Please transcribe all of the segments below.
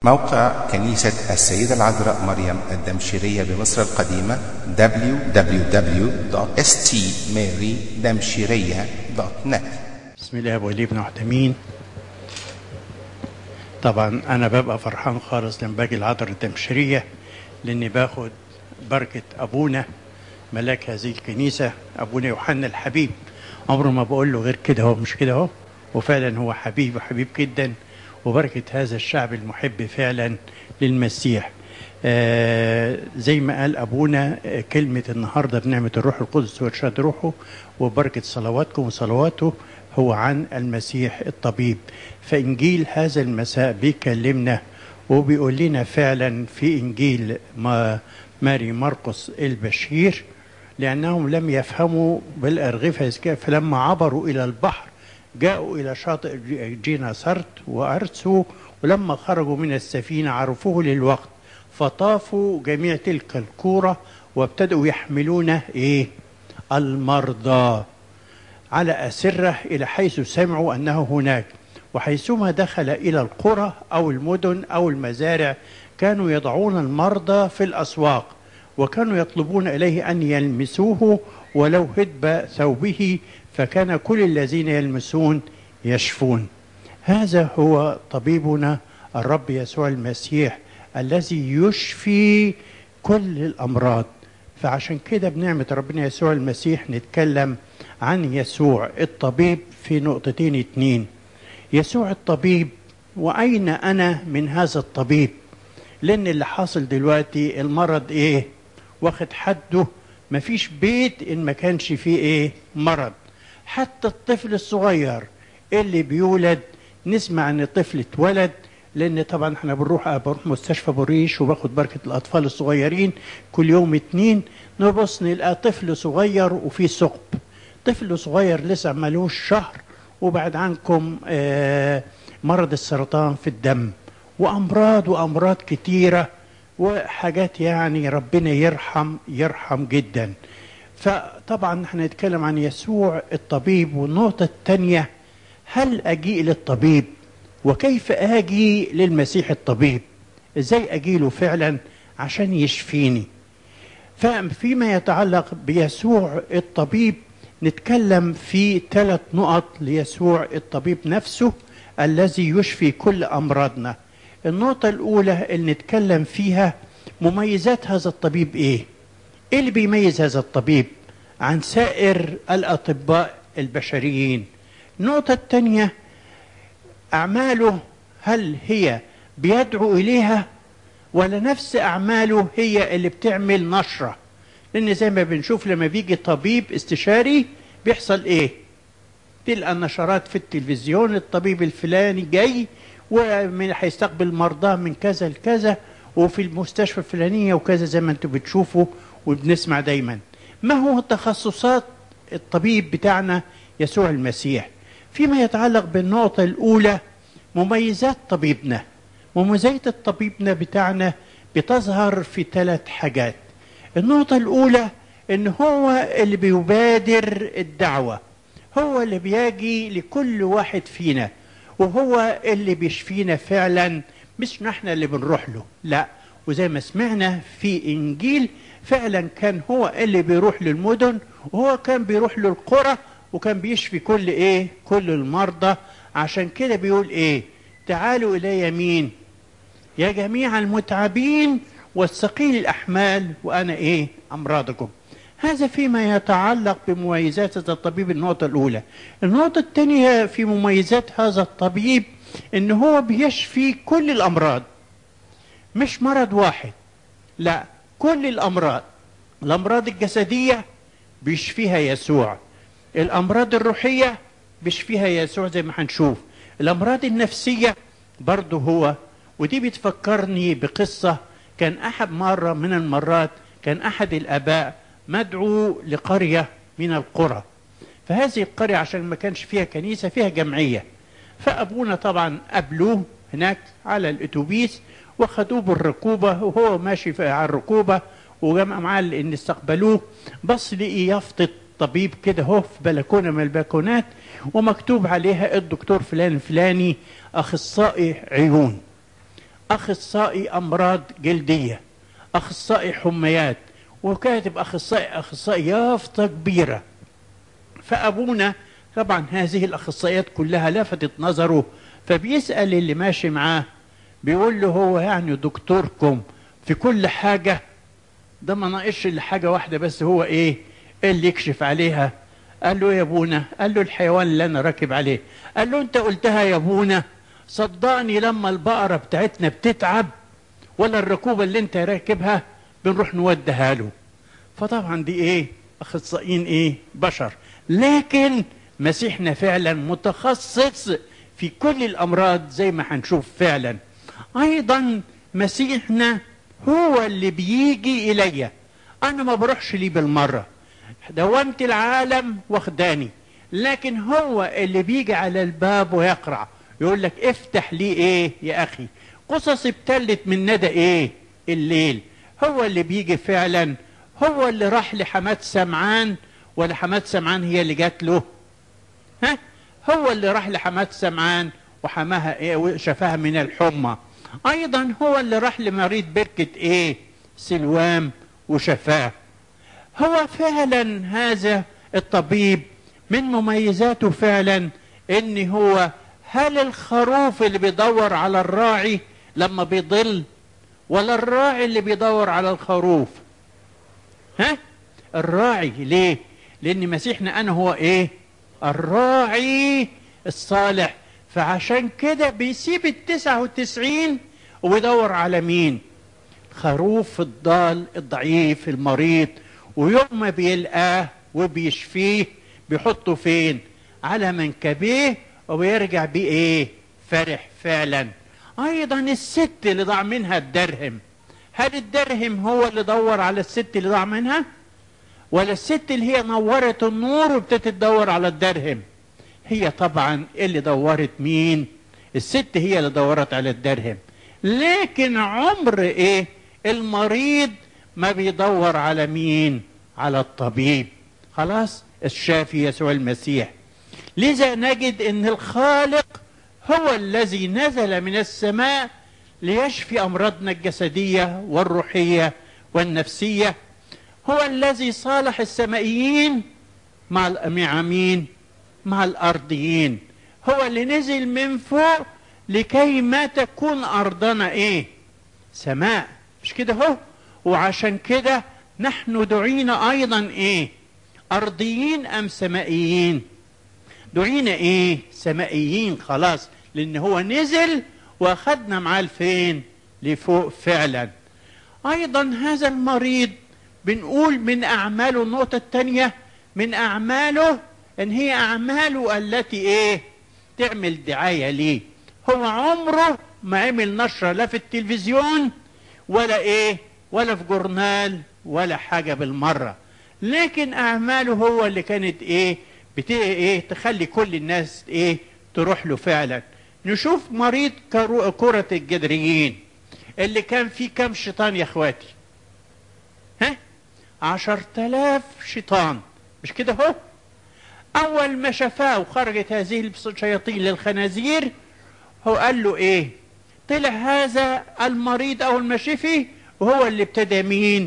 موقع كنيسة السيدة العذراء مريم الدمشقية بمصر القديمة www.stmarydamshiriya.net بسم الله والابن وحدمين طبعا انا ببقى فرحان خالص لما باجي العذراء الدمشقية لاني باخد بركة ابونا ملاك هذه الكنيسة ابونا يوحنا الحبيب عمره ما بقول له غير كده هو مش كده هو وفعلا هو حبيب وحبيب جدا وبركة هذا الشعب المحب فعلا للمسيح آه زي ما قال أبونا آه كلمة النهاردة بنعمة الروح القدس وإرشاد روحه وبركة صلواتكم وصلواته هو عن المسيح الطبيب فإنجيل هذا المساء بيكلمنا وبيقول لنا فعلا في إنجيل ما ماري مرقس البشير لأنهم لم يفهموا بالأرغفة فلما عبروا إلى البحر جاءوا إلى شاطئ جينا سرت وأرسوا ولما خرجوا من السفينة عرفوه للوقت فطافوا جميع تلك الكورة وابتدأوا يحملون إيه المرضى على أسرة إلى حيث سمعوا أنه هناك وحيثما دخل إلى القرى أو المدن أو المزارع كانوا يضعون المرضى في الأسواق وكانوا يطلبون إليه أن يلمسوه ولو هدب ثوبه فكان كل الذين يلمسون يشفون هذا هو طبيبنا الرب يسوع المسيح الذي يشفي كل الامراض فعشان كده بنعمه ربنا يسوع المسيح نتكلم عن يسوع الطبيب في نقطتين اتنين يسوع الطبيب واين انا من هذا الطبيب لان اللي حاصل دلوقتي المرض ايه واخد حده مفيش بيت ان ما كانش فيه ايه مرض حتى الطفل الصغير اللي بيولد نسمع ان الطفل اتولد لان طبعا احنا بنروح بروح مستشفى بوريش وباخد بركه الاطفال الصغيرين كل يوم اتنين نبص نلقى طفل صغير وفيه ثقب طفل صغير لسه ملوش شهر وبعد عنكم آه مرض السرطان في الدم وامراض وامراض كتيره وحاجات يعني ربنا يرحم يرحم جدا فطبعا احنا نتكلم عن يسوع الطبيب والنقطة الثانية هل أجيء للطبيب وكيف أجي للمسيح الطبيب ازاي أجيله فعلا عشان يشفيني فيما يتعلق بيسوع الطبيب نتكلم في ثلاث نقط ليسوع الطبيب نفسه الذي يشفي كل أمراضنا النقطة الأولى اللي نتكلم فيها مميزات هذا الطبيب إيه ايه اللي بيميز هذا الطبيب عن سائر الاطباء البشريين النقطه الثانيه اعماله هل هي بيدعو اليها ولا نفس اعماله هي اللي بتعمل نشره لان زي ما بنشوف لما بيجي طبيب استشاري بيحصل ايه تلقى النشرات في التلفزيون الطبيب الفلاني جاي ومن هيستقبل مرضاه من كذا لكذا وفي المستشفى الفلانيه وكذا زي ما انتم بتشوفوا وبنسمع دايما ما هو تخصصات الطبيب بتاعنا يسوع المسيح فيما يتعلق بالنقطة الأولى مميزات طبيبنا مميزات الطبيبنا بتاعنا بتظهر في ثلاث حاجات النقطة الأولى إن هو اللي بيبادر الدعوة هو اللي بيجي لكل واحد فينا وهو اللي بيشفينا فعلا مش نحن اللي بنروح له لا وزي ما سمعنا في إنجيل فعلا كان هو اللي بيروح للمدن وهو كان بيروح للقرى وكان بيشفي كل ايه كل المرضى عشان كده بيقول ايه تعالوا الي مين يا جميع المتعبين والثقيل الاحمال وانا ايه امراضكم هذا فيما يتعلق بمميزات هذا الطبيب النقطة الأولى النقطة الثانية في مميزات هذا الطبيب إن هو بيشفي كل الأمراض مش مرض واحد لا كل الامراض الامراض الجسديه بيشفيها يسوع الامراض الروحيه بيشفيها يسوع زي ما هنشوف الامراض النفسيه برضه هو ودي بتفكرني بقصه كان احد مره من المرات كان احد الاباء مدعو لقريه من القرى فهذه القريه عشان ما كانش فيها كنيسه فيها جمعيه فابونا طبعا قابلوه هناك على الاتوبيس وخدوه بالركوبة وهو ماشي على الركوبة وجمع معاه ان استقبلوه بص لقي يافطة طبيب كده هو في بلكونة من البلكونات ومكتوب عليها الدكتور فلان الفلاني أخصائي عيون اخصائي امراض جلديه اخصائي حميات وكاتب اخصائي اخصائي يافطه كبيره فابونا طبعا هذه الاخصائيات كلها لفتت نظره فبيسال اللي ماشي معاه بيقول له هو يعني دكتوركم في كل حاجه ده ما ناقصش الا حاجه واحده بس هو ايه اللي يكشف عليها قال له يا ابونا قال له الحيوان اللي انا راكب عليه قال له انت قلتها يا ابونا صدقني لما البقره بتاعتنا بتتعب ولا الركوبه اللي انت راكبها بنروح نوديها له فطبعا دي ايه اخصائيين ايه بشر لكن مسيحنا فعلا متخصص في كل الامراض زي ما هنشوف فعلا ايضا مسيحنا هو اللي بيجي الي انا ما بروحش ليه بالمره دوامة العالم واخداني لكن هو اللي بيجي على الباب ويقرع يقول لك افتح لي ايه يا اخي قصص ابتلت من ندى ايه الليل هو اللي بيجي فعلا هو اللي راح لحماد سمعان ولا حماد سمعان هي اللي جات له ها هو اللي راح لحماد سمعان وحماها ايه وشفاها من الحمى ايضا هو اللي راح لمريض بركة ايه سلوام وشفاه هو فعلا هذا الطبيب من مميزاته فعلا ان هو هل الخروف اللي بيدور على الراعي لما بيضل ولا الراعي اللي بيدور على الخروف ها الراعي ليه لان مسيحنا انا هو ايه الراعي الصالح فعشان كده بيسيب التسعة وتسعين ويدور على مين خروف الضال الضعيف المريض ويوم ما بيلقاه وبيشفيه بيحطه فين على منكبيه وبيرجع بيه ايه فرح فعلا ايضا الست اللي ضاع منها الدرهم هل الدرهم هو اللي دور على الست اللي ضاع منها ولا الست اللي هي نورت النور وابتدت تدور على الدرهم هي طبعا اللي دورت مين الست هي اللي دورت على الدرهم لكن عمر ايه المريض ما بيدور على مين على الطبيب خلاص الشافي يسوع المسيح لذا نجد ان الخالق هو الذي نزل من السماء ليشفي امراضنا الجسديه والروحيه والنفسيه هو الذي صالح السمائيين مع مع مين مع الارضيين هو اللي نزل من فوق لكي ما تكون ارضنا ايه سماء مش كده هو وعشان كده نحن دعينا ايضا ايه ارضيين ام سمائيين دعينا ايه سمائيين خلاص لان هو نزل واخدنا معاه لفين لفوق فعلا ايضا هذا المريض بنقول من اعماله النقطه الثانيه من اعماله ان هي اعماله التي ايه تعمل دعايه ليه هو عمره ما عمل نشره لا في التلفزيون ولا ايه ولا في جورنال ولا حاجه بالمره لكن اعماله هو اللي كانت ايه بت ايه تخلي كل الناس ايه تروح له فعلا نشوف مريض كرة الجدريين اللي كان فيه كم شيطان يا اخواتي ها عشر تلاف شيطان مش كده هو اول ما شفاه وخرجت هذه الشياطين للخنازير هو قال له ايه طلع هذا المريض او المشفي وهو اللي ابتدى مين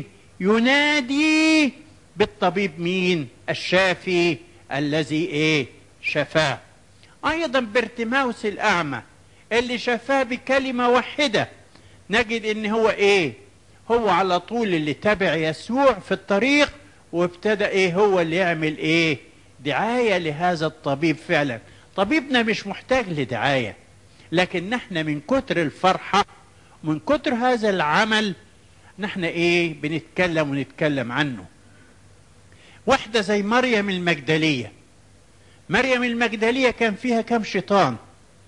ينادي بالطبيب مين الشافي الذي ايه شفاه ايضا بارتماوس الاعمى اللي شفاه بكلمه واحده نجد ان هو ايه هو على طول اللي تبع يسوع في الطريق وابتدى ايه هو اللي يعمل ايه دعايه لهذا الطبيب فعلا طبيبنا مش محتاج لدعايه لكن نحن من كتر الفرحه من كتر هذا العمل نحن ايه بنتكلم ونتكلم عنه واحده زي مريم المجدليه مريم المجدليه كان فيها كم شيطان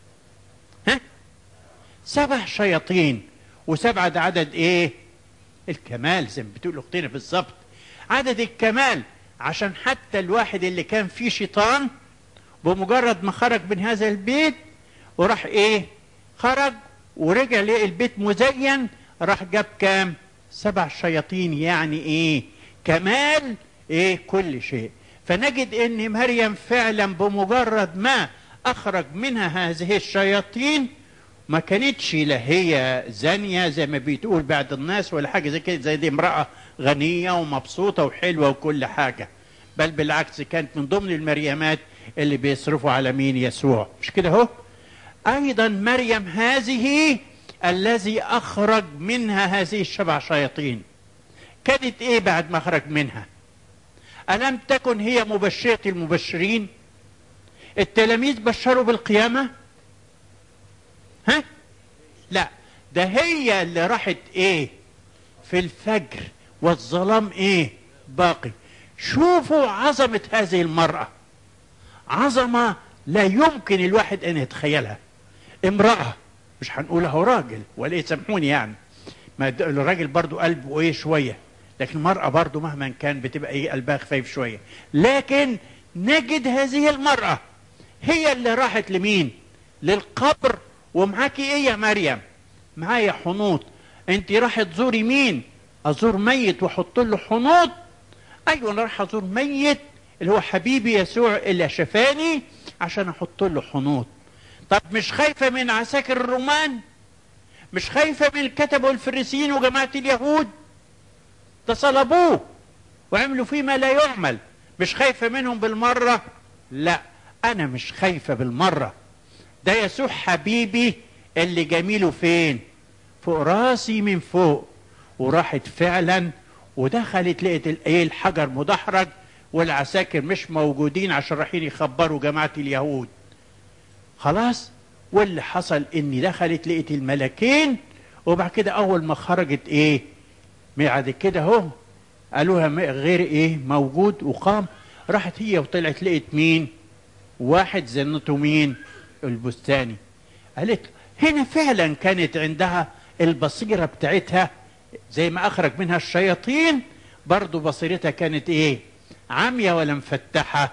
ها سبع شياطين وسبعه ده عدد ايه الكمال زي ما بتقول اختنا بالظبط عدد الكمال عشان حتى الواحد اللي كان فيه شيطان بمجرد ما خرج من هذا البيت وراح ايه خرج ورجع لقى البيت مزين راح جاب كام سبع شياطين يعني ايه كمال ايه كل شيء فنجد ان مريم فعلا بمجرد ما اخرج منها هذه الشياطين ما كانتش لا هي زانية زي ما بتقول بعض الناس ولا حاجة زي كده زي دي امرأة غنية ومبسوطة وحلوة وكل حاجة بل بالعكس كانت من ضمن المريمات اللي بيصرفوا على مين يسوع مش كده اهو ايضا مريم هذه الذي اخرج منها هذه السبع شياطين كانت ايه بعد ما خرج منها الم تكن هي مبشره المبشرين التلاميذ بشروا بالقيامه ها لا ده هي اللي راحت ايه في الفجر والظلام ايه باقي شوفوا عظمه هذه المراه عظمه لا يمكن الواحد ان يتخيلها امراه مش هنقول اهو راجل ولا إيه سامحوني يعني ما د- الراجل برضو قلبه ايه شويه لكن المراه برضو مهما كان بتبقى ايه قلبها خفيف شويه لكن نجد هذه المراه هي اللي راحت لمين للقبر ومعاكي ايه يا مريم معايا حنوط انت راح تزوري مين ازور ميت واحط له حنوط ايوه انا راح ازور ميت اللي هو حبيبي يسوع اللي شفاني عشان احط له حنوط طب مش خايفه من عساكر الرومان مش خايفه من الكتب والفريسيين وجماعه اليهود ده صلبوه وعملوا فيه ما لا يعمل مش خايفه منهم بالمره لا انا مش خايفه بالمره ده يسوع حبيبي اللي جميله فين فوق راسي من فوق وراحت فعلا ودخلت لقيت ال- ايه الحجر مدحرج والعساكر مش موجودين عشان رايحين يخبروا جماعه اليهود خلاص واللي حصل اني دخلت لقيت الملكين وبعد كده اول ما خرجت ايه بعد كده اهو قالوها م- غير ايه موجود وقام راحت هي وطلعت لقيت مين واحد زنته مين البستاني قالت له، هنا فعلا كانت عندها البصيرة بتاعتها زي ما أخرج منها الشياطين برضو بصيرتها كانت إيه عمية ولا مفتحة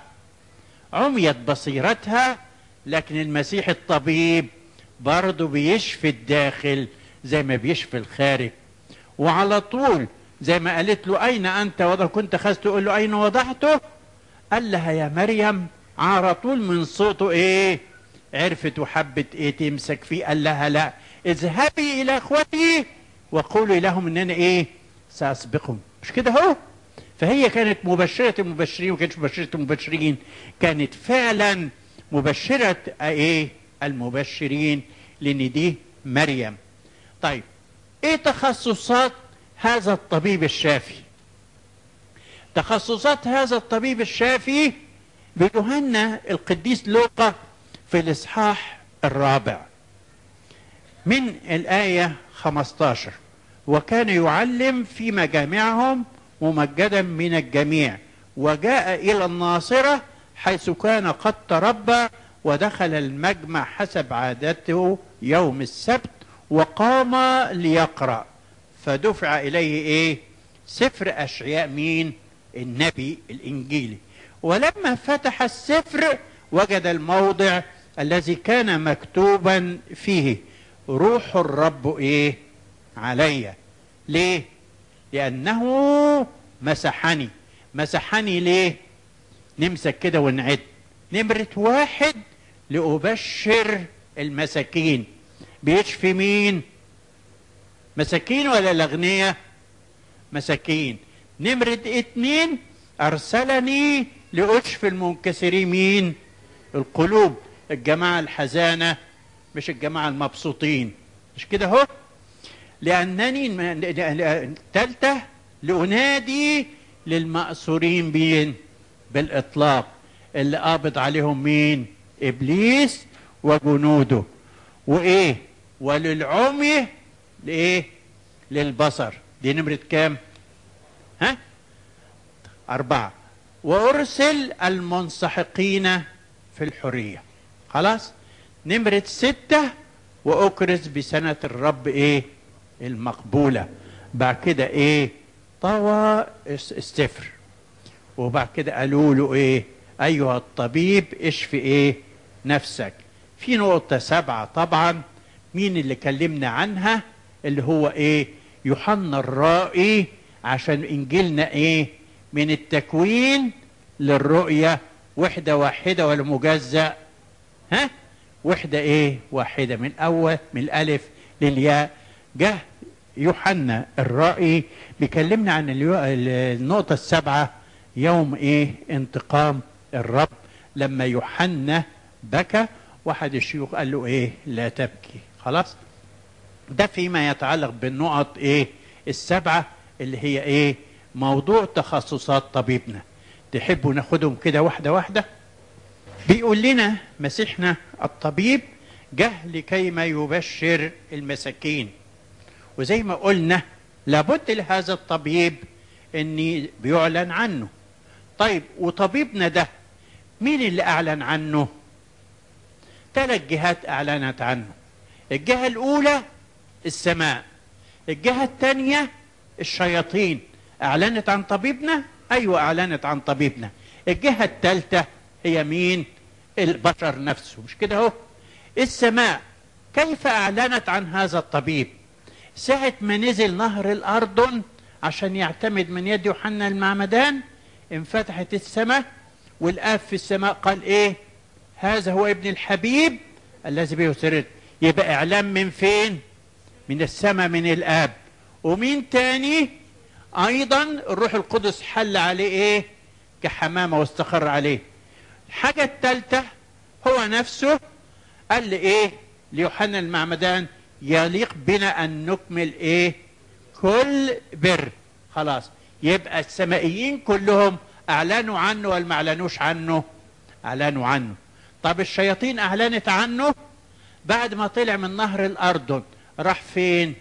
عميت بصيرتها لكن المسيح الطبيب برضو بيشفي الداخل زي ما بيشفي الخارج وعلى طول زي ما قالت له أين أنت وضع كنت أخذته تقول له أين وضعته قال لها يا مريم على طول من صوته ايه عرفت وحبت ايه تمسك فيه قال لها لا اذهبي الى اخوتي وقولي لهم ان انا ايه ساسبقهم مش كده اهو فهي كانت مبشرة المبشرين وما كانتش مبشرة المبشرين كانت فعلا مبشرة ايه المبشرين لان دي مريم طيب ايه تخصصات هذا الطبيب الشافي تخصصات هذا الطبيب الشافي بيوهنا القديس لوقا في الإصحاح الرابع من الآية 15 وكان يعلم في مجامعهم ممجدا من الجميع وجاء إلى الناصرة حيث كان قد تربى ودخل المجمع حسب عادته يوم السبت وقام ليقرأ فدفع إليه إيه سفر أشعياء مين النبي الإنجيلي ولما فتح السفر وجد الموضع الذي كان مكتوبا فيه روح الرب ايه علي ليه لانه مسحني مسحني ليه نمسك كده ونعد نمرة واحد لأبشر المساكين بيشفي مين مساكين ولا الأغنياء مساكين نمرة اتنين أرسلني لأشفي المنكسرين مين القلوب الجماعة الحزانة مش الجماعة المبسوطين مش كده اهو لأنني تالتة لأنادي للمأسورين بين بالإطلاق اللي قابض عليهم مين إبليس وجنوده وإيه وللعمي لإيه للبصر دي نمرة كام ها أربعة وأرسل المنسحقين في الحرية خلاص نمرة ستة وأكرز بسنة الرب إيه المقبولة بعد كده إيه طوى السفر وبعد كده قالوا له إيه أيها الطبيب اشفي إيه نفسك في نقطة سبعة طبعا مين اللي كلمنا عنها اللي هو إيه يوحنا الرائي عشان إنجيلنا إيه من التكوين للرؤية وحدة واحدة ولا مجزأ ها وحدة ايه واحدة من اول من الالف للياء جه يوحنا الرائي بيكلمنا عن اليو... النقطة السابعة يوم ايه انتقام الرب لما يوحنا بكى واحد الشيوخ قال له ايه لا تبكي خلاص ده فيما يتعلق بالنقط ايه السبعة اللي هي ايه موضوع تخصصات طبيبنا تحبوا ناخدهم كده واحدة واحدة بيقول لنا مسيحنا الطبيب جه لكي ما يبشر المساكين وزي ما قلنا لابد لهذا الطبيب ان بيعلن عنه طيب وطبيبنا ده مين اللي اعلن عنه ثلاث جهات اعلنت عنه الجهه الاولى السماء الجهه الثانيه الشياطين اعلنت عن طبيبنا ايوه اعلنت عن طبيبنا الجهه الثالثه هي مين البشر نفسه مش كده اهو السماء كيف اعلنت عن هذا الطبيب ساعه ما نزل نهر الاردن عشان يعتمد من يد يوحنا المعمدان انفتحت السماء والاب في السماء قال ايه هذا هو ابن الحبيب الذي به سررت يبقى اعلام من فين من السماء من الاب ومين تاني ايضا الروح القدس حل عليه ايه كحمامه واستقر عليه الحاجه الثالثه هو نفسه قال لي ايه ليوحنا المعمدان يليق بنا ان نكمل ايه كل بر خلاص يبقى السمائيين كلهم اعلنوا عنه ولا ما اعلنوش عنه اعلنوا عنه طب الشياطين اعلنت عنه بعد ما طلع من نهر الاردن راح فين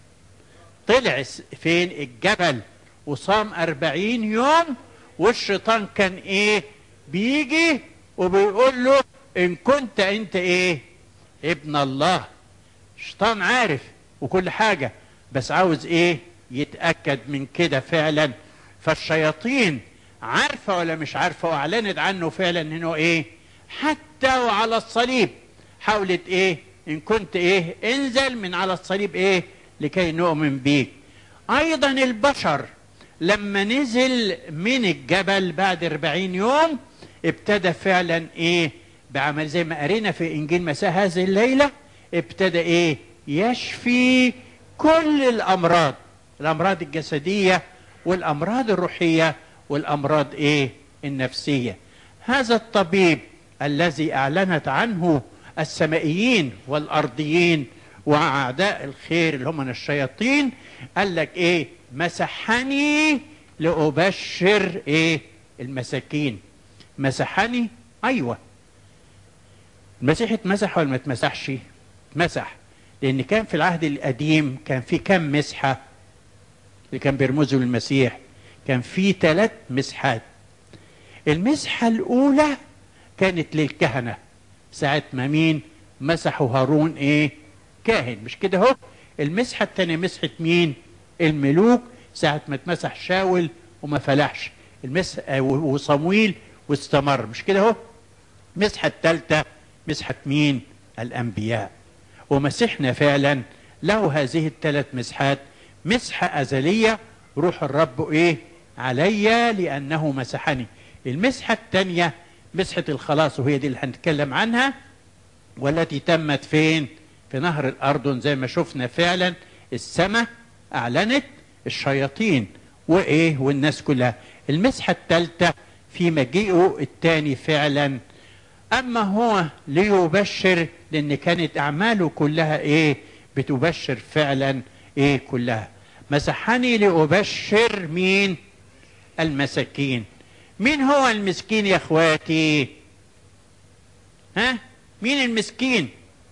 طلع فين الجبل وصام أربعين يوم والشيطان كان ايه بيجي وبيقول له ان كنت انت ايه ابن الله الشيطان عارف وكل حاجة بس عاوز ايه يتأكد من كده فعلا فالشياطين عارفة ولا مش عارفة واعلنت عنه فعلا انه ايه حتى وعلى الصليب حاولت ايه ان كنت ايه انزل من على الصليب ايه لكي نؤمن بيك ايضا البشر لما نزل من الجبل بعد 40 يوم ابتدى فعلا ايه بعمل زي ما قرينا في انجيل مساء هذه الليله ابتدى ايه يشفي كل الامراض الامراض الجسديه والامراض الروحيه والامراض ايه النفسيه هذا الطبيب الذي اعلنت عنه السمائيين والارضيين واعداء الخير اللي هم من الشياطين قال لك ايه مسحني لابشر ايه المساكين مسحني ايوه المسيح اتمسح ولا ما اتمسحش اتمسح لان كان في العهد القديم كان في كم مسحه اللي كان بيرمزوا للمسيح كان في ثلاث مسحات المسحه الاولى كانت للكهنه ساعه ما مين مسحوا هارون ايه كاهن مش كده اهو المسحه الثانيه مسحه مين الملوك ساعه ما اتمسح شاول وما فلحش المسح وصمويل واستمر مش كده اهو مسحه الثالثه مسحه مين الانبياء ومسيحنا فعلا له هذه الثلاث مسحات مسحه ازليه روح الرب ايه علي لانه مسحني المسحه الثانيه مسحه الخلاص وهي دي اللي هنتكلم عنها والتي تمت فين في نهر الاردن زي ما شفنا فعلا السماء اعلنت الشياطين وايه والناس كلها المسحه الثالثه في مجيئه الثاني فعلا اما هو ليبشر لان كانت اعماله كلها ايه بتبشر فعلا ايه كلها مسحني لابشر مين المساكين مين هو المسكين يا اخواتي ها مين المسكين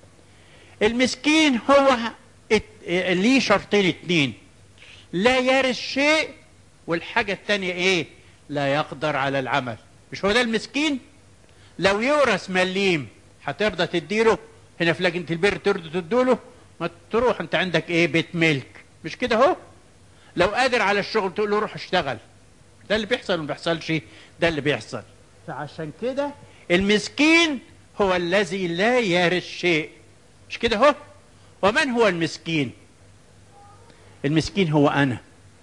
المسكين هو ليه شرطين اتنين لا يرث شيء والحاجة التانية ايه لا يقدر على العمل مش هو ده المسكين لو يورث مليم هترضى تديله هنا في لجنة البر ترضى تديله ما تروح انت عندك ايه بيت ملك مش كده اهو لو قادر على الشغل تقول له روح اشتغل ده اللي بيحصل وما بيحصلش ده اللي بيحصل فعشان كده المسكين هو الذي لا يرث شيء مش كده اهو ومن هو المسكين المسكين هو انا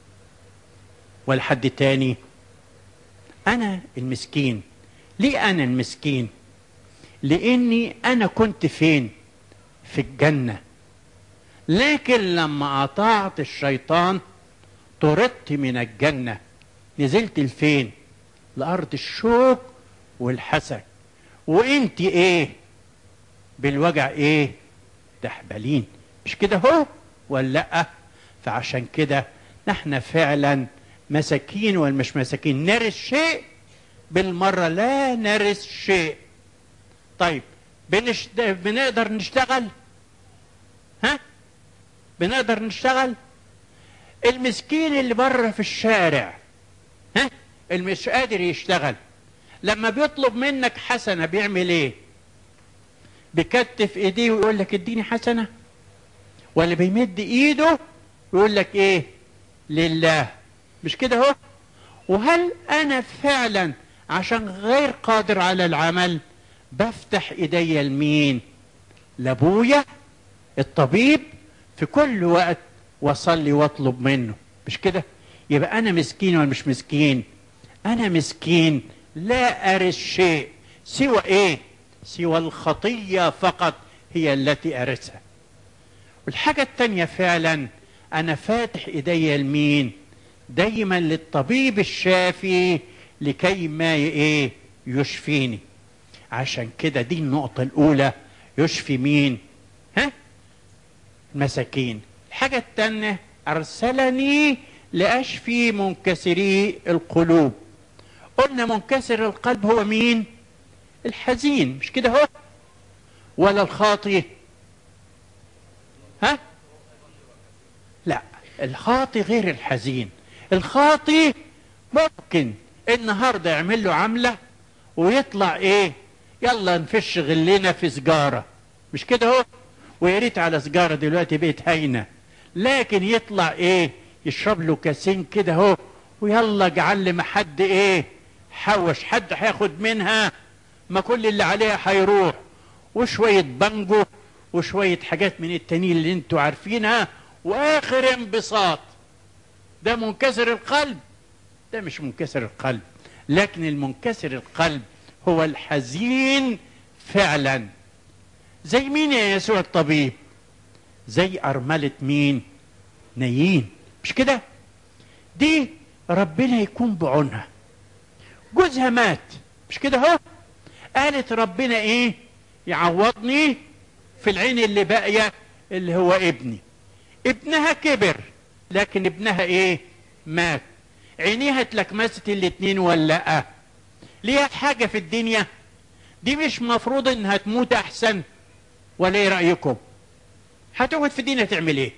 ولا حد تاني انا المسكين ليه انا المسكين لاني انا كنت فين في الجنه لكن لما اطاعت الشيطان طردت من الجنه نزلت لفين لارض الشوك والحسد وانت ايه بالوجع ايه تحبلين مش كده هو ولا لا فعشان كده نحن فعلا مساكين ولا مش مساكين نرث شيء بالمره لا نرث شيء طيب بنشت... بنقدر نشتغل ها بنقدر نشتغل المسكين اللي بره في الشارع ها اللي مش قادر يشتغل لما بيطلب منك حسنه بيعمل ايه بيكتف ايديه ويقول لك اديني حسنه ولا بيمد ايده ويقول لك ايه لله مش كده اهو وهل انا فعلا عشان غير قادر على العمل بفتح ايديا لمين لابويا الطبيب في كل وقت واصلي واطلب منه مش كده يبقى انا مسكين ولا مش مسكين انا مسكين لا ارث شيء سوى ايه سوى الخطيه فقط هي التي ارثها والحاجه التانيه فعلا انا فاتح ايديا لمين دايما للطبيب الشافي لكي ما ايه يشفيني عشان كده دي النقطة الأولى يشفي مين؟ ها؟ المساكين. الحاجة الثانية أرسلني لأشفي منكسري القلوب. قلنا منكسر القلب هو مين؟ الحزين مش كده هو؟ ولا الخاطي؟ ها؟ لا الخاطي غير الحزين. الخاطي ممكن النهارده يعمل له عمله ويطلع ايه يلا نفش غلنا في سجاره مش كده اهو ويا ريت على سجاره دلوقتي بقت هاينه لكن يطلع ايه يشرب له كاسين كده اهو ويلا اجعل ما حد ايه حوش حد هياخد منها ما كل اللي عليها هيروح وشويه بانجو وشويه حاجات من التانيين اللي انتوا عارفينها واخر انبساط ده منكسر القلب ده مش منكسر القلب لكن المنكسر القلب هو الحزين فعلا زي مين يا يسوع الطبيب زي أرملة مين نايين مش كده دي ربنا يكون بعونها جوزها مات مش كده هو قالت ربنا ايه يعوضني في العين اللي باقية اللي هو ابني ابنها كبر لكن ابنها ايه مات عينيها اتلكمست الاتنين ولا لا ليها حاجة في الدنيا دي مش مفروض انها تموت احسن ولا ايه رأيكم هتقعد في الدنيا تعمل ايه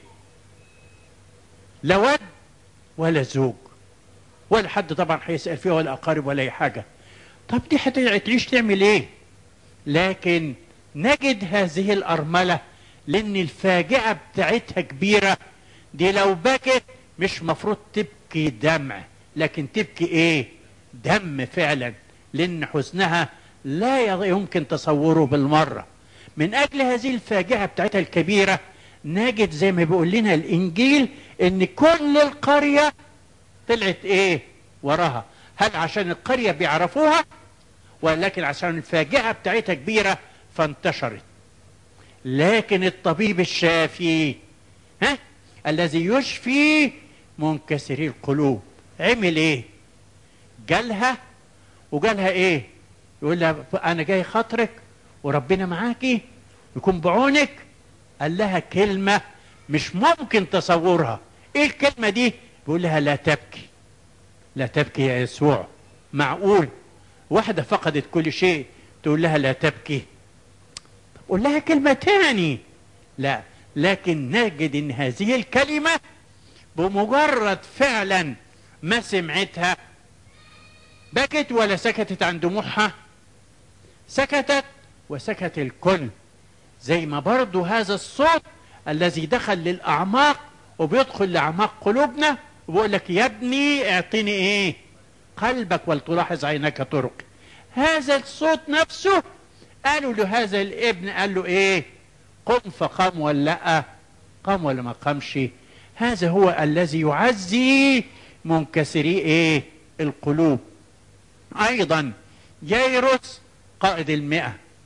لا ود ولا زوج ولا حد طبعا هيسأل فيها ولا اقارب ولا اي حاجة طب دي هتعيش تعمل ايه لكن نجد هذه الأرملة لأن الفاجعة بتاعتها كبيرة دي لو بكت مش مفروض تبكي دمع لكن تبكي ايه دم فعلا لأن حزنها لا يمكن تصوره بالمرة من أجل هذه الفاجعة بتاعتها الكبيرة نجد زي ما بيقول لنا الإنجيل إن كل القرية طلعت إيه وراها هل عشان القرية بيعرفوها ولكن عشان الفاجعة بتاعتها كبيرة فانتشرت لكن الطبيب الشافي ها الذي يشفي منكسري القلوب عمل ايه جالها وجالها ايه يقول لها انا جاي خاطرك وربنا معاكي يكون بعونك قال لها كلمة مش ممكن تصورها ايه الكلمة دي بيقول لها لا تبكي لا تبكي يا يسوع معقول واحدة فقدت كل شيء تقول لها لا تبكي قول لها كلمة تاني لا لكن نجد ان هذه الكلمة بمجرد فعلا ما سمعتها بكت ولا سكتت عن دموعها سكتت وسكت الكل زي ما برضو هذا الصوت الذي دخل للأعماق وبيدخل لأعماق قلوبنا وبيقول لك يا ابني اعطيني ايه قلبك ولتلاحظ عينك طرق هذا الصوت نفسه قالوا لهذا الابن قال له ايه قم فقام ولا لا قام ولا ما قامش هذا هو الذي يعزي منكسري ايه القلوب ايضا ييروس قائد المئة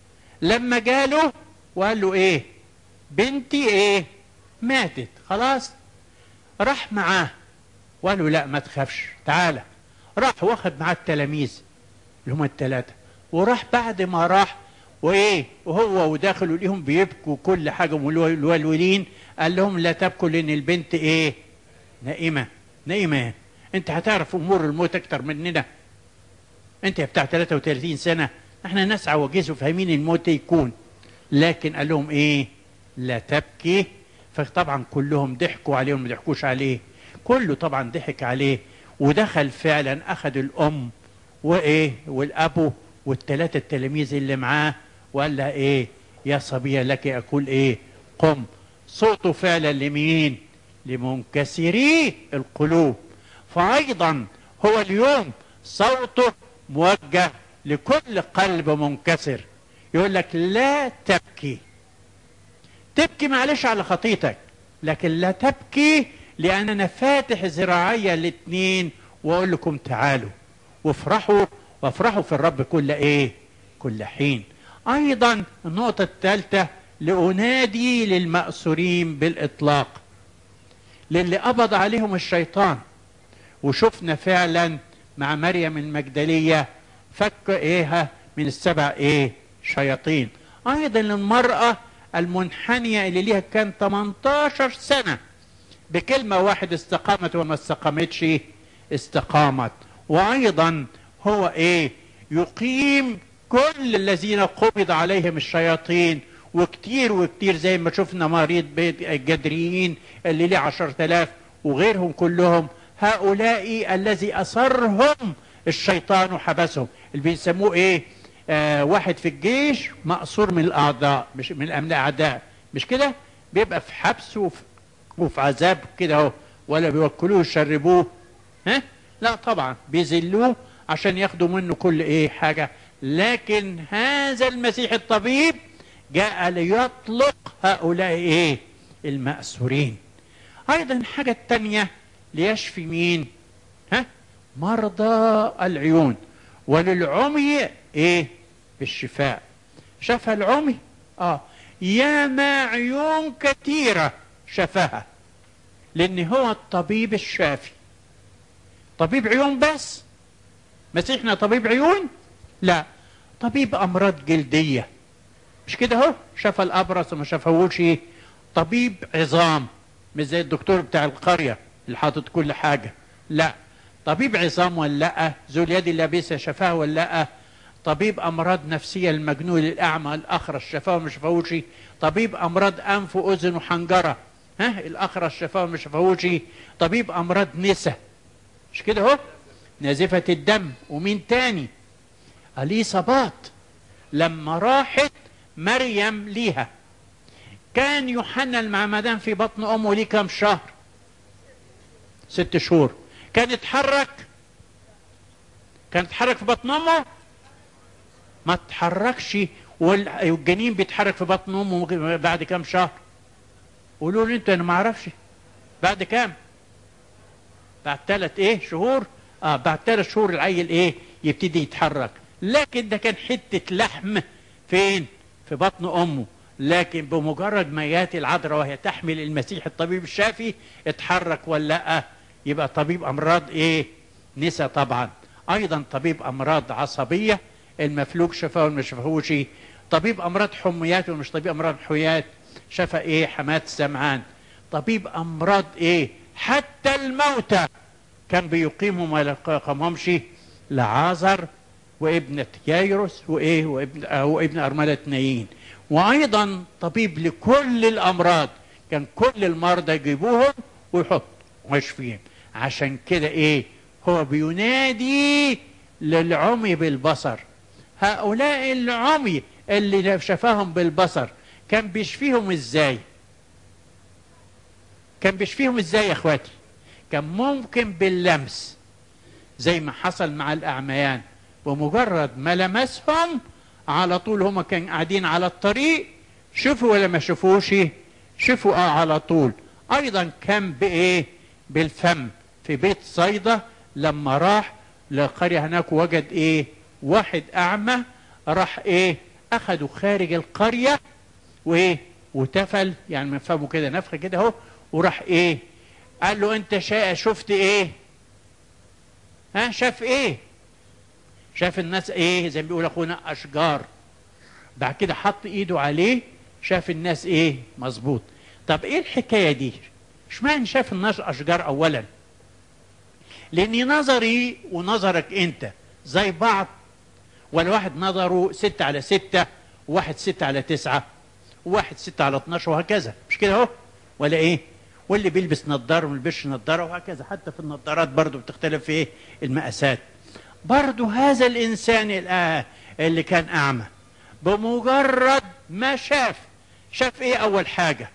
لما جاله وقال له ايه بنتي ايه ماتت خلاص راح معاه وقال له لا ما تخافش تعالى راح واخد معاه التلاميذ اللي هم الثلاثه وراح بعد ما راح وايه وهو وداخل ليهم بيبكوا كل حاجه والولين قال لهم لا تبكوا لان البنت ايه نائمه نائمه انت هتعرف امور الموت اكتر مننا انت بتاع 33 سنه احنا ناس عواجيز وفاهمين الموت يكون لكن قال لهم ايه لا تبكي فطبعا كلهم ضحكوا عليه وما ضحكوش عليه كله طبعا ضحك عليه ودخل فعلا اخذ الام وايه والابو والثلاثه التلاميذ اللي معاه وقال لها ايه يا صبيه لك اقول ايه قم صوته فعلا لمين لمنكسري القلوب فايضا هو اليوم صوته موجه لكل قلب منكسر يقول لك لا تبكي تبكي معلش على خطيتك لكن لا تبكي لان انا فاتح ذراعي الاثنين واقول لكم تعالوا وافرحوا وافرحوا في الرب كل ايه كل حين ايضا النقطه الثالثه لانادي للماسورين بالاطلاق للي قبض عليهم الشيطان وشفنا فعلا مع مريم المجدليه فك ايها من السبع ايه شياطين ايضا المراه المنحنيه اللي ليها كان 18 سنه بكلمه واحده استقامت وما استقامتش استقامت وايضا هو ايه يقيم كل الذين قبض عليهم الشياطين وكتير وكتير زي ما شفنا مريض بيت الجدريين اللي ليه عشرة آلاف وغيرهم كلهم هؤلاء الذي أصرهم الشيطان وحبسهم اللي بيسموه ايه آه واحد في الجيش مأسور من الأعضاء مش من الأعداء مش كده بيبقى في حبس وفي, وفي عذاب كده اهو ولا بيوكلوه يشربوه ها لا طبعا بيذلوه عشان ياخدوا منه كل ايه حاجه لكن هذا المسيح الطبيب جاء ليطلق هؤلاء ايه المأسورين ايضا الحاجه الثانيه ليشفي مين ها مرضى العيون وللعمي ايه بالشفاء شفى العمي اه ياما عيون كثيره شفاها لان هو الطبيب الشافي طبيب عيون بس مسيحنا طبيب عيون لا طبيب امراض جلديه مش كده اهو شفى الابرص وما شفاهوش طبيب عظام مش زي الدكتور بتاع القريه اللي حاطط كل حاجه لا طبيب عظام ولا لا ذو اليد اللابسه شفاه ولا لا طبيب امراض نفسيه المجنون الاعمى الاخرس شفاه وما شفاهوش طبيب امراض انف واذن وحنجره ها الاخرس شفاه وما شفاهوش طبيب امراض نسا مش كده اهو نازفه الدم ومين تاني اليصابات لما راحت مريم ليها كان يوحنا المعمدان في بطن امه ليه كام شهر ست شهور كان يتحرك كان يتحرك في بطن امه ما تحركش والجنين بيتحرك في بطن امه بعد كام شهر قولوا لي انتوا انا ما اعرفش بعد كام بعد ثلاث ايه شهور اه بعد ثلاث شهور العيل ايه يبتدي يتحرك لكن ده كان حته لحم فين في بطن امه لكن بمجرد ما ياتي العذراء وهي تحمل المسيح الطبيب الشافي اتحرك ولا لا يبقى طبيب امراض ايه نسا طبعا ايضا طبيب امراض عصبيه المفلوج شفاه والما شفاهوش طبيب امراض حميات ومش طبيب امراض حميات شفى ايه حماه السمعان طبيب امراض ايه حتى الموتى كان بيقيمهم ولا قامهمش لعازر وابنة يايروس وايه وابن وابن ارملة نايين وايضا طبيب لكل الامراض كان كل المرضى يجيبوهم ويحط ويشفيهم عشان كده ايه هو بينادي للعمي بالبصر هؤلاء العمي اللي شفاهم بالبصر كان بيشفيهم ازاي كان بيشفيهم ازاي يا اخواتي كان ممكن باللمس زي ما حصل مع الاعميان بمجرد ما لمسهم على طول هم كانوا قاعدين على الطريق شوفوا ولا ما شافوش شوفوا اه على طول ايضا كان بايه بالفم في بيت صيدا لما راح لقرية هناك وجد ايه واحد اعمى راح ايه اخدوا خارج القريه وايه وتفل يعني من فمه كده نفخه كده اهو وراح ايه قال له انت شا... شفت ايه ها شاف ايه شاف الناس ايه زي ما بيقول اخونا اشجار بعد كده حط ايده عليه شاف الناس ايه مظبوط طب ايه الحكايه دي اشمعنى شاف الناس اشجار اولا لان نظري ونظرك انت زي بعض ولا واحد نظره ستة على ستة وواحد ستة على تسعة وواحد ستة على 12 وهكذا مش كده اهو ولا ايه واللي بيلبس نظارة وما بيلبسش نظارة وهكذا حتى في النظارات برضو بتختلف في ايه المقاسات برضو هذا الانسان الآه اللي كان اعمى بمجرد ما شاف شاف ايه اول حاجة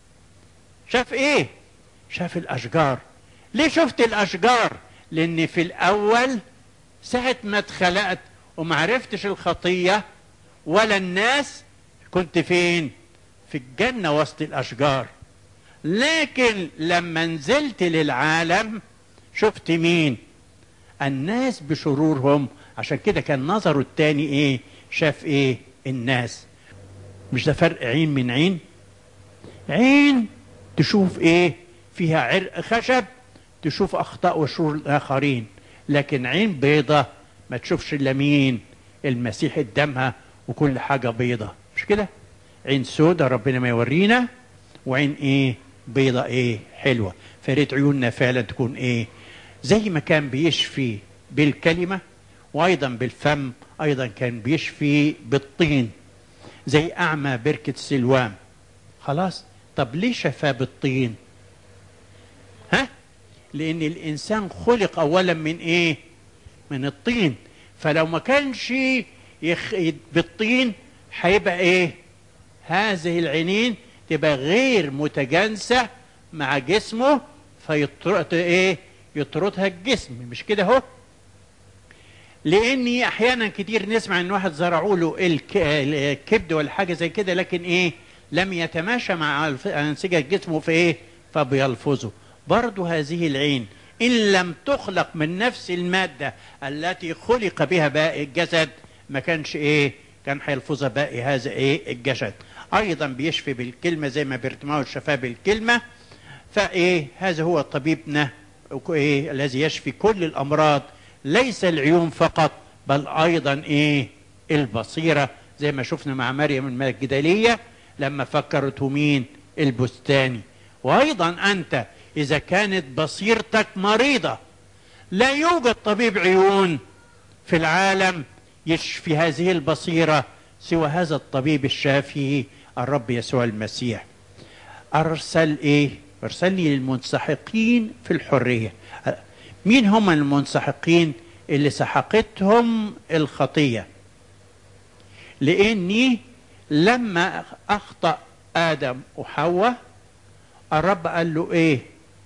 شاف ايه شاف الاشجار ليه شفت الاشجار لان في الاول ساعة ما اتخلقت وما عرفتش الخطية ولا الناس كنت فين في الجنة وسط الاشجار لكن لما نزلت للعالم شفت مين الناس بشرورهم عشان كده كان نظره التاني ايه شاف ايه الناس مش ده فرق عين من عين عين تشوف ايه فيها عرق خشب تشوف اخطاء وشرور الاخرين لكن عين بيضة ما تشوفش الا مين المسيح قدامها وكل حاجة بيضة مش كده عين سودة ربنا ما يورينا وعين ايه بيضة ايه حلوة فريت عيوننا فعلا تكون ايه زي ما كان بيشفي بالكلمة وايضا بالفم ايضا كان بيشفي بالطين زي اعمى بركة سلوام خلاص طب ليه شفاه بالطين ها لان الانسان خلق اولا من ايه من الطين فلو ما كانش يخ... بالطين هيبقى ايه هذه العينين تبقى غير متجانسة مع جسمه فيطرد ايه يطردها الجسم مش كده اهو لاني احيانا كتير نسمع ان واحد زرعوا له الك... الكبد ولا حاجه زي كده لكن ايه لم يتماشى مع انسجه جسمه في ايه فبيلفظه برضو هذه العين ان لم تخلق من نفس الماده التي خلق بها باقي الجسد ما كانش ايه كان هيلفظها باقي هذا ايه الجسد ايضا بيشفي بالكلمه زي ما بيرتماه الشفاء بالكلمه فايه هذا هو طبيبنا إيه الذي يشفي كل الامراض ليس العيون فقط بل ايضا ايه البصيره زي ما شفنا مع مريم المجدليه لما فكرته مين البستاني وايضا انت اذا كانت بصيرتك مريضه لا يوجد طبيب عيون في العالم يشفي هذه البصيره سوى هذا الطبيب الشافي الرب يسوع المسيح ارسل ايه ارسلني للمنسحقين في الحريه مين هم المنسحقين اللي سحقتهم الخطيه لاني لما اخطا ادم وحواء الرب قال له ايه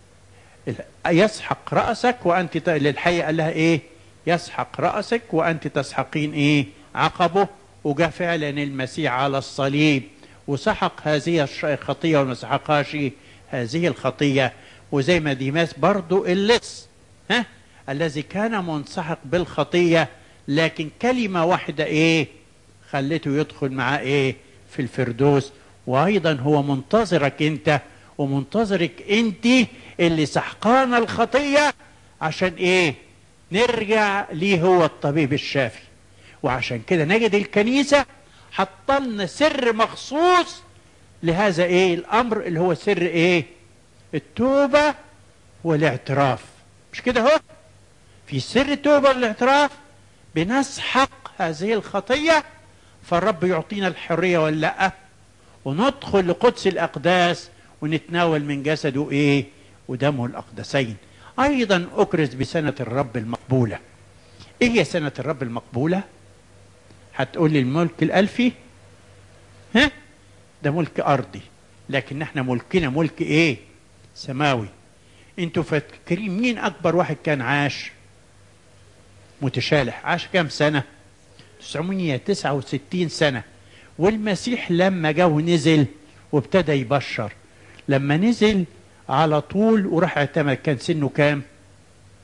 يسحق راسك وانت ت... للحيه قال لها ايه يسحق راسك وانت تسحقين ايه عقبه وجاء فعلا المسيح على الصليب وسحق هذه الخطيه وما سحقهاش هذه الخطيه وزي ما ديماس برضو اللص ها الذي كان منسحق بالخطيه لكن كلمه واحده ايه خلته يدخل معاه ايه في الفردوس وايضا هو منتظرك انت ومنتظرك انت اللي سحقان الخطيه عشان ايه نرجع ليه هو الطبيب الشافي وعشان كده نجد الكنيسه حطلنا سر مخصوص لهذا ايه الامر اللي هو سر ايه التوبه والاعتراف مش كده هو في سر التوبه والاعتراف بنسحق هذه الخطيه فالرب يعطينا الحريه ولا لا وندخل لقدس الاقداس ونتناول من جسده ايه ودمه الاقدسين ايضا اكرز بسنه الرب المقبوله ايه هي سنه الرب المقبوله هتقول لي الملك الالفي ها ده ملك ارضي لكن احنا ملكنا ملك ايه سماوي انتوا فاكرين مين اكبر واحد كان عاش متشالح عاش كام سنه 969 سنه والمسيح لما جه ونزل وابتدى يبشر لما نزل على طول وراح اعتمد كان سنه كام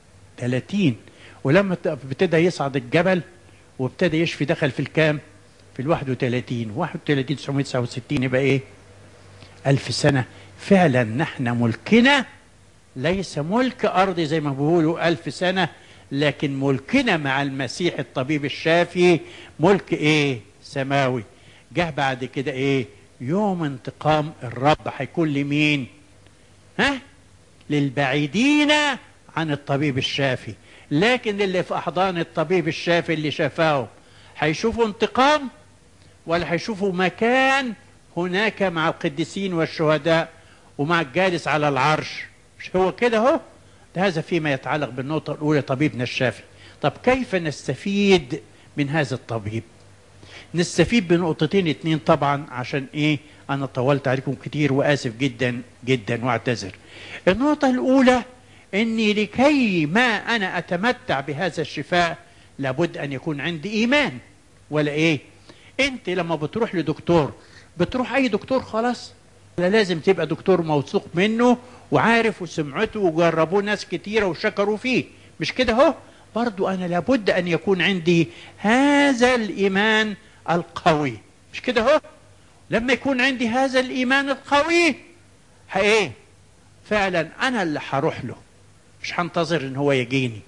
30 ولما ابتدى يصعد الجبل وابتدى يشفي دخل في الكام في في ال 31 31 969 يبقى ايه؟ ألف سنة فعلا نحن ملكنا ليس ملك أرضي زي ما بيقولوا ألف سنة لكن ملكنا مع المسيح الطبيب الشافي ملك إيه سماوي جه بعد كده إيه يوم انتقام الرب هيكون لمين ها للبعيدين عن الطبيب الشافي لكن اللي في أحضان الطبيب الشافي اللي شفاهم هيشوفوا انتقام ولا هيشوفوا مكان هناك مع القديسين والشهداء ومع الجالس على العرش مش هو كده اهو ده هذا فيما يتعلق بالنقطة الأولى طبيبنا الشافي طب كيف نستفيد من هذا الطبيب نستفيد بنقطتين اتنين طبعا عشان ايه انا طولت عليكم كتير واسف جدا جدا واعتذر النقطة الأولى اني لكي ما انا اتمتع بهذا الشفاء لابد ان يكون عندي ايمان ولا ايه انت لما بتروح لدكتور بتروح اي دكتور خلاص لا لازم تبقى دكتور موثوق منه وعارف وسمعته وجربوه ناس كتيره وشكروا فيه مش كده اهو برضو انا لابد ان يكون عندي هذا الايمان القوي مش كده اهو لما يكون عندي هذا الايمان القوي ايه فعلا انا اللي هروح له مش هنتظر ان هو يجيني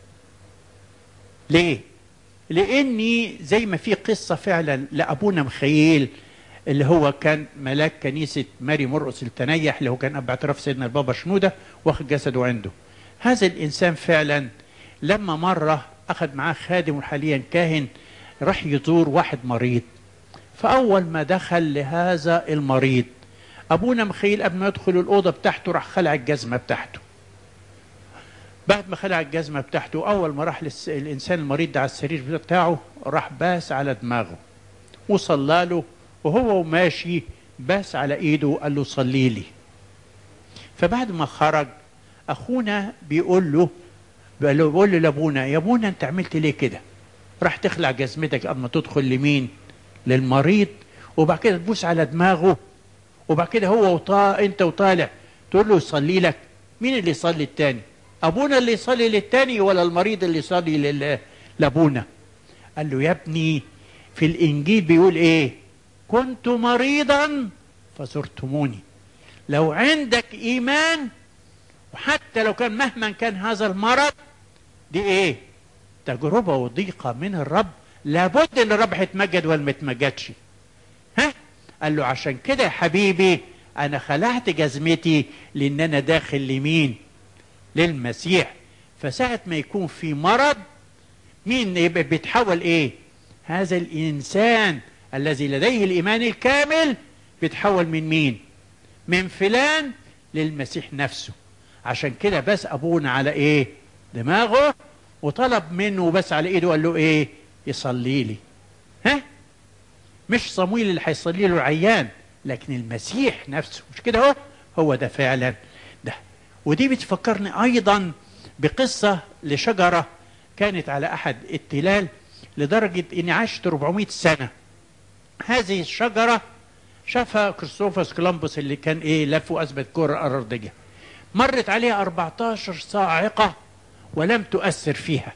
ليه لاني زي ما في قصه فعلا لابونا مخيل اللي هو كان ملاك كنيسة ماري مرقس التنيح اللي هو كان أب اعتراف سيدنا البابا شنودة واخد جسده عنده هذا الإنسان فعلا لما مرة أخذ معاه خادم وحاليا كاهن راح يزور واحد مريض فأول ما دخل لهذا المريض أبونا مخيل قبل ما يدخل الأوضة بتاعته راح خلع الجزمة بتاعته بعد ما خلع الجزمة بتاعته أول ما راح للس... الإنسان المريض ده على السرير بتاعه راح باس على دماغه وصلى له وهو ماشي باس على ايده وقال له صلي لي فبعد ما خرج اخونا بيقول له بيقول له لابونا يا ابونا انت عملت ليه كده راح تخلع جزمتك قبل ما تدخل لمين للمريض وبعد كده تبوس على دماغه وبعد كده هو وطا انت وطالع تقول له يصلي لك مين اللي يصلي التاني ابونا اللي يصلي للتاني ولا المريض اللي يصلي لل... لابونا قال له يا ابني في الانجيل بيقول ايه كنت مريضا فزرتموني لو عندك ايمان وحتى لو كان مهما كان هذا المرض دي ايه تجربة وضيقة من الرب لابد ان الرب هيتمجد ولا ما يتمجدش ها قال له عشان كده يا حبيبي انا خلعت جزمتي لان انا داخل لمين للمسيح فساعة ما يكون في مرض مين يبقى بيتحول ايه هذا الانسان الذي لديه الايمان الكامل بيتحول من مين من فلان للمسيح نفسه عشان كده بس ابونا على ايه دماغه وطلب منه بس على ايده قال له ايه يصلي لي ها مش صمويل اللي هيصلي له العيان لكن المسيح نفسه مش كده هو هو ده فعلا ده ودي بتفكرني ايضا بقصه لشجره كانت على احد التلال لدرجه اني عشت 400 سنه هذه الشجره شافها كريستوفوس كولومبوس اللي كان ايه لف واثبت كره الارضيه مرت عليها 14 صاعقه ولم تؤثر فيها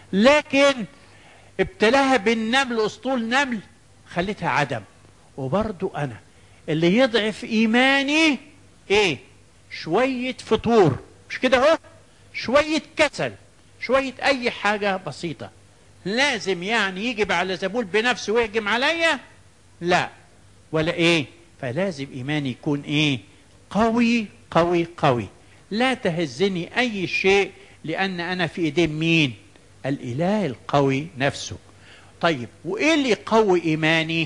لكن ابتلاها بالنمل اسطول نمل خلتها عدم وبرضو انا اللي يضعف ايماني ايه شويه فطور مش كده اهو شويه كسل شويه اي حاجه بسيطه لازم يعني يجب على زبول بنفسه ويهجم عليا لا ولا ايه فلازم ايماني يكون ايه قوي قوي قوي لا تهزني اي شيء لان انا في ايدين مين الاله القوي نفسه طيب وايه اللي يقوي ايماني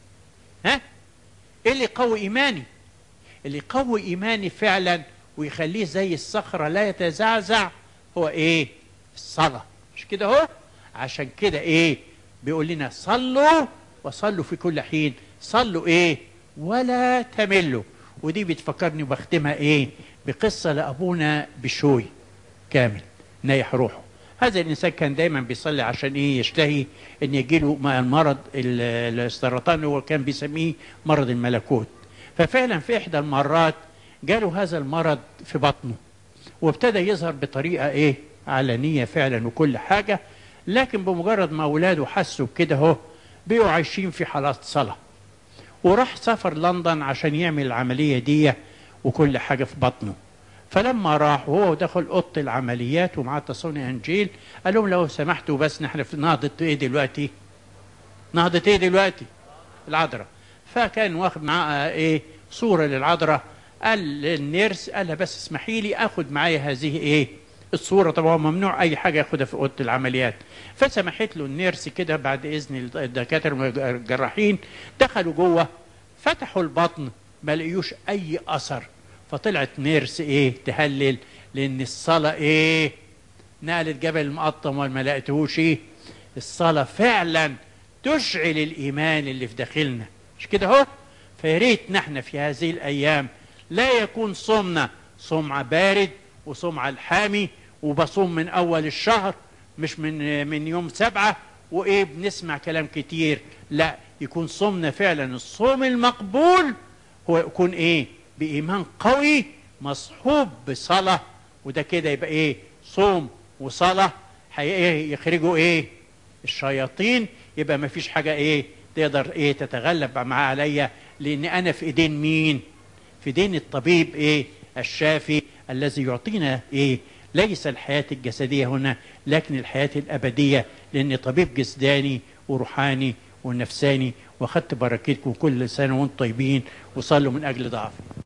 ها ايه اللي يقوي ايماني اللي يقوي ايماني فعلا ويخليه زي الصخره لا يتزعزع هو ايه الصلاه مش كده اهو عشان كده ايه بيقول لنا صلوا وصلوا في كل حين صلوا ايه ولا تملوا ودي بتفكرني وبختمها ايه بقصه لابونا بشوي كامل نايح روحه هذا الانسان كان دايما بيصلي عشان ايه يشتهي ان يجيله مع المرض السرطان اللي هو كان بيسميه مرض الملكوت ففعلا في احدى المرات جاله هذا المرض في بطنه وابتدى يظهر بطريقه ايه علنيه فعلا وكل حاجه لكن بمجرد ما اولاده حسوا بكده اهو بقوا عايشين في حالات صلاه وراح سافر لندن عشان يعمل العمليه دي وكل حاجه في بطنه فلما راح وهو دخل اوضه العمليات ومعاه تصوني انجيل قال لهم لو سمحتوا بس نحن في نهضه ايه دلوقتي؟ نهضه ايه دلوقتي؟ العذراء فكان واخد معاه ايه صوره للعذراء قال للنيرس قال لها بس اسمحي لي اخد معايا هذه ايه الصوره طبعا ممنوع اي حاجه ياخدها في اوضه العمليات فسمحت له النيرس كده بعد اذن الدكاتره الجراحين دخلوا جوه فتحوا البطن ما لقيوش اي اثر فطلعت نيرس ايه تهلل لان الصلاه ايه نقلت جبل المقطم وما لقيتهوش ايه الصلاه فعلا تشعل الايمان اللي في داخلنا مش كده اهو فيا ريت نحن في هذه الايام لا يكون صومنا صوم بارد وصوم على الحامي وبصوم من اول الشهر مش من من يوم سبعه وايه بنسمع كلام كتير لا يكون صومنا فعلا الصوم المقبول هو يكون ايه بايمان قوي مصحوب بصلاه وده كده يبقى ايه صوم وصلاه ايه يخرجوا ايه الشياطين يبقى ما فيش حاجه ايه تقدر ايه تتغلب مع عليا لان انا في ايدين مين في ايدين الطبيب ايه الشافي الذي يعطينا ايه ليس الحياه الجسديه هنا لكن الحياه الابديه لان طبيب جسداني وروحاني ونفساني واخدت بركتكم كل سنه وانتم طيبين وصلوا من اجل ضعفي